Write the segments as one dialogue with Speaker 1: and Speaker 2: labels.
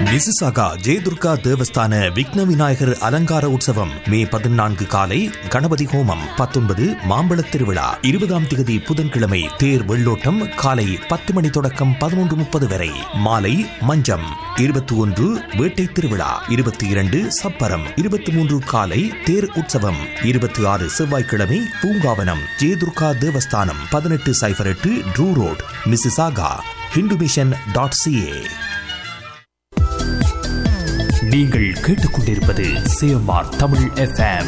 Speaker 1: Mississauga Jayadurga தேவஸ்தான விக்ன விநாயகர் அலங்கார உற்சவம் மே பதினான்கு காலை கணபதி ஹோமம் பத்தொன்பது மாம்பழத் திருவிழா இருபதாம் திகதி புதன்கிழமை தேர் வெள்ளோட்டம் காலை பத்து மணி தொடக்கம் பதினொன்று முப்பது வரை மாலை மஞ்சம் இருபத்தி ஒன்று வேட்டை திருவிழா இருபத்தி இரண்டு சப்பரம் இருபத்தி மூன்று காலை தேர் உற்சவம் இருபத்தி ஆறு செவ்வாய்க்கிழமை பூங்காவனம் ஜெயதுர்கா தேவஸ்தானம் பதினெட்டு சைபர் எட்டு Drew road Mississauga Hindu mission dot CA
Speaker 2: நீங்கள் கேட்டுக்கொண்டிருப்பது CMR Tamil FM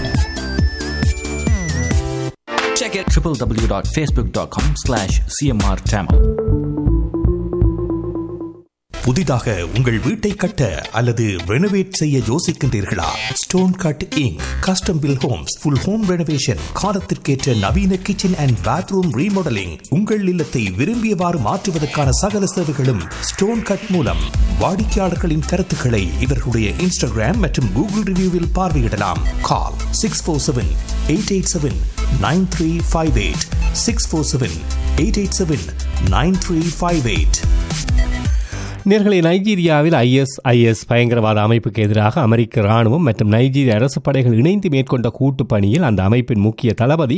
Speaker 3: Check it.
Speaker 2: www.facebook.com slash cmr tamil
Speaker 1: புதிதாக உங்கள் வீட்டை கட்ட அல்லது ரெனோவேட் செய்ய யோசிக்கின்றீர்களா stone cutting custom build homes full home renovation காலத்திற்கேற்ற நவீன கிச்சன் அண்ட் பாத்ரூம் ரீமாடலிங் உங்கள் இல்லத்தை விரும்பியவாறு மாற்றுவதற்கான சகல சேவைகளும் ஸ்டோன் கட் மூலம் வாடிக்கையாளர்களின் கருத்துக்களை இவர்களுடைய இன்ஸ்டாகிராம் மற்றும் கூகுள் ரிவ்யூவில் பார்வையிடலாம் call six four seven eight eight seven nine three five eight six four seven eight eight seven nine three five eight
Speaker 4: நேர்களை நைஜீரியாவில் ஐஎஸ்ஐஎஸ் பயங்கரவாத அமைப்புக்கு எதிராக அமெரிக்க ராணுவம் மற்றும் நைஜீரிய அரசு படைகள் இணைந்து மேற்கொண்ட கூட்டுப் பணியில் அந்த அமைப்பின் முக்கிய தளபதி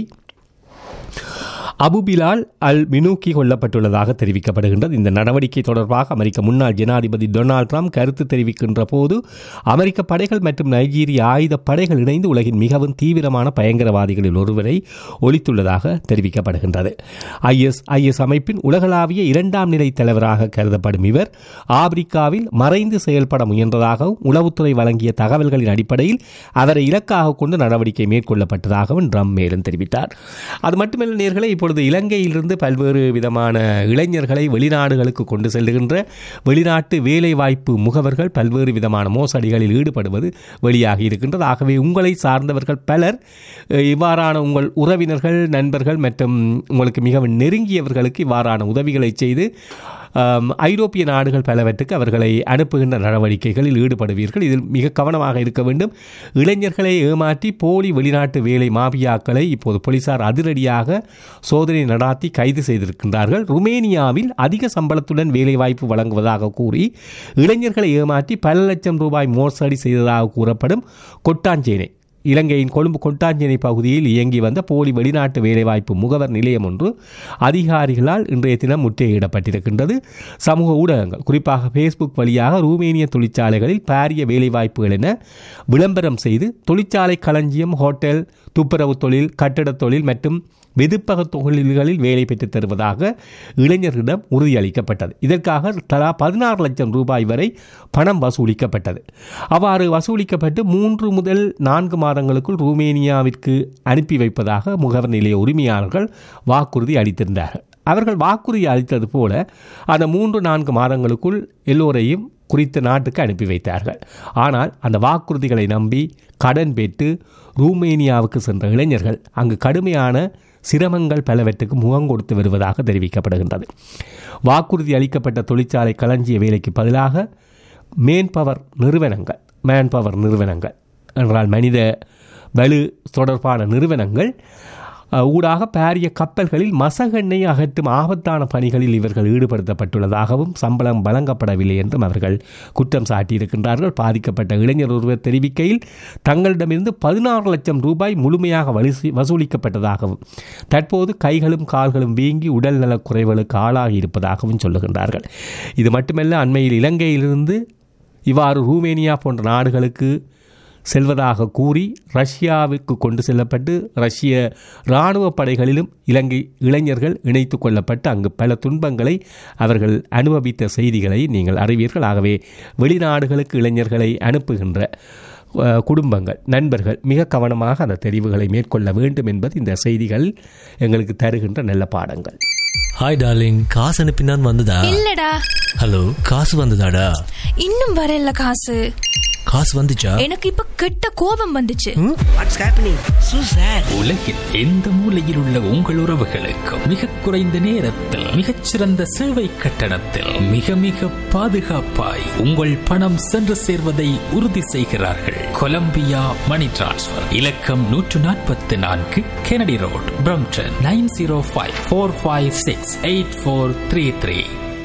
Speaker 4: அபுபிலால் அல் மினூக்கி கொல்லப்பட்டுள்ளதாக தெரிவிக்கப்படுகின்றது இந்த நடவடிக்கை தொடர்பாக அமெரிக்க முன்னாள் ஜனாதிபதி டொனால்ட் ட்ரம்ப் கருத்து தெரிவிக்கின்ற போது அமெரிக்க படைகள் மற்றும் நைஜீரிய ஆயுத படைகள் இணைந்து உலகின் மிகவும் தீவிரமான பயங்கரவாதிகளில் ஒருவரை ஒழித்துள்ளதாக தெரிவிக்கப்படுகின்றது ஐஎஸ் ஐஎஸ் அமைப்பின் உலகளாவிய இரண்டாம் நிலை தலைவராக கருதப்படும் இவர் ஆப்பிரிக்காவில் மறைந்து செயல்பட முயன்றதாகவும் உளவுத்துறை வழங்கிய தகவல்களின் அடிப்படையில் அவரை இலக்காக கொண்டு நடவடிக்கை மேற்கொள்ளப்பட்டதாகவும் ட்ரம்ப் மேலும் தெரிவித்தார் அது மட்டுமல்ல நேர்களை இப்பொழுது இலங்கையிலிருந்து பல்வேறு விதமான இளைஞர்களை வெளிநாடுகளுக்கு கொண்டு செல்லுகின்ற வெளிநாட்டு வேலைவாய்ப்பு முகவர்கள் பல்வேறு விதமான மோசடிகளில் ஈடுபடுவது வெளியாகி இருக்கின்றது ஆகவே உங்களை சார்ந்தவர்கள் பலர் அஹ், இவ்வாறான உங்கள் உறவினர்கள் நண்பர்கள் மற்றும் உங்களுக்கு மிகவும் நெருங்கியவர்களுக்கு இவ்வாறான உதவிகளை செய்து ஆம், ஐரோப்பிய நாடுகள் பலவற்றுக்கு அவர்களை அனுப்புகின்ற நடவடிக்கைகளில் ஈடுபடுவீர்கள் இதில் மிக கவனமாக இருக்க வேண்டும் இளைஞர்களை ஏமாற்றி போலி வெளிநாட்டு வேலை மாபியாக்களை இப்போது போலீசார் அதிரடியாக சோதனை நடாத்தி கைது செய்திருக்கின்றார்கள் ருமேனியாவில் அதிக சம்பளத்துடன் வேலைவாய்ப்பு வழங்குவதாக கூறி இளைஞர்களை ஏமாற்றி பல லட்சம் ரூபாய் மோசடி செய்ததாக கூறப்படும் கொட்டாஞ்சேனை இலங்கையின் கொழும்பு கொட்டாஞ்சேனை பகுதியில் இயங்கி வந்த போலி வெளிநாட்டு வேலைவாய்ப்பு முகவர் நிலையம் ஒன்று அதிகாரிகளால் இன்றைய தினம் முற்றுகையிடப்பட்டிருக்கின்றது சமூக ஊடகங்கள் குறிப்பாக ஃபேஸ்புக் வழியாக ரூமேனிய தொழிற்சாலைகளில் பாரிய வேலைவாய்ப்புகள் என விளம்பரம் செய்து தொழிற்சாலை களஞ்சியம் ஹோட்டல் துப்புரவு தொழில் கட்டடத் தொழில் மற்றும் வெதுப்பக தொழில்களில் வேலை பெற்றுத் தருவதாக இளைஞர்களிடம் உறுதியளிக்கப்பட்டது இதற்காக தலா பதினாறு லட்சம் ரூபாய் வரை பணம் வசூலிக்கப்பட்டது அவ்வாறு வசூலிக்கப்பட்டு மூன்று முதல் நான்கு மாதங்களுக்குள் ரூமேனியாவிற்கு அனுப்பி வைப்பதாக முகவர் நிலைய உரிமையாளர்கள் வாக்குறுதி அளித்திருந்தார்கள் அவர்கள் வாக்குறுதி அளித்தது போல அந்த மூன்று நான்கு மாதங்களுக்குள் எல்லோரையும் குறித்த நாட்டுக்கு அனுப்பி வைத்தார்கள் ஆனால் அந்த வாக்குறுதிகளை நம்பி கடன் பெற்று ரூமேனியாவுக்கு சென்ற இளைஞர்கள் அங்கு கடுமையான சிரமங்கள் பலவற்றுக்கு முகம் கொடுத்து வருவதாக தெரிவிக்கப்படுகின்றது வாக்குறுதி அளிக்கப்பட்ட தொழிற்சாலை களஞ்சிய வேலைக்கு பதிலாக மேன்பவர் நிறுவனங்கள் மேன்பவர் நிறுவனங்கள் என்றால் மனித வலு தொடர்பான நிறுவனங்கள் அஹ், ஊடாக பாரிய கப்பல்களில் மசகெண்ணெய் அகற்றும் ஆபத்தான பணிகளில் இவர்கள் ஈடுபடுத்தப்பட்டுள்ளதாகவும் சம்பளம் வழங்கப்படவில்லை என்றும் அவர்கள் குற்றம் சாட்டியிருக்கின்றார்கள் பாதிக்கப்பட்ட இளைஞர் ஒருவர் தெரிவிக்கையில் தங்களிடமிருந்து பதினாறு லட்சம் ரூபாய் முழுமையாக வலிசி வசூலிக்கப்பட்டதாகவும் தற்போது கைகளும் கால்களும் வீங்கி உடல் நலக் குறைவுகளுக்கு ஆளாகி இருப்பதாகவும் சொல்லுகின்றார்கள் இது மட்டுமல்ல அண்மையில் இலங்கையிலிருந்து இவ்வாறு ரூமேனியா போன்ற நாடுகளுக்கு செல்வதாக கூறி ரஷ்யாவுக்கு கொண்டு செல்லப்பட்டு ரஷ்ய இராணுவ படைகளிலும் இலங்கை இளைஞர்கள் இணைத்து கொள்ளப்பட்டு அங்கு பல துன்பங்களை அவர்கள் அனுபவித்த செய்திகளை நீங்கள் அறிவீர்கள் ஆகவே வெளிநாடுகளுக்கு இளைஞர்களை அனுப்புகின்ற அஹ், குடும்பங்கள் நண்பர்கள் மிக கவனமாக அந்த தெரிவுகளை மேற்கொள்ள வேண்டும் என்பது இந்த செய்திகள் எங்களுக்கு தருகின்ற நல்ல பாடங்கள்
Speaker 5: ஹாய் டார்லிங் காசு அனுப்பினான் வந்ததா
Speaker 6: இல்லடா
Speaker 5: ஹலோ காசு வந்ததாடா
Speaker 6: இன்னும் வரல காசு
Speaker 5: காசு வந்துச்சா
Speaker 6: எனக்கு இப்ப கெட்ட கோபம் வந்துச்சு
Speaker 3: What's happening? So sad.
Speaker 2: உலகில் எந்த மூலையில் உள்ள உங்கள் உறவுகளுக்கும் மிக குறைந்த நேரத்தில் மிகச்சிறந்த சேவை கட்டணத்தில் மிக மிக பாதுகாப்பாய் உங்கள் பணம் சென்று சேர்வதை உறுதி செய்கிறார்கள் கொலம்பியா மணி டிரான்ஸ்ஃபர் இலக்கம் நூற்று நாற்பத்தி நான்கு Kennedy road Brampton nine zero five four five six eight four three three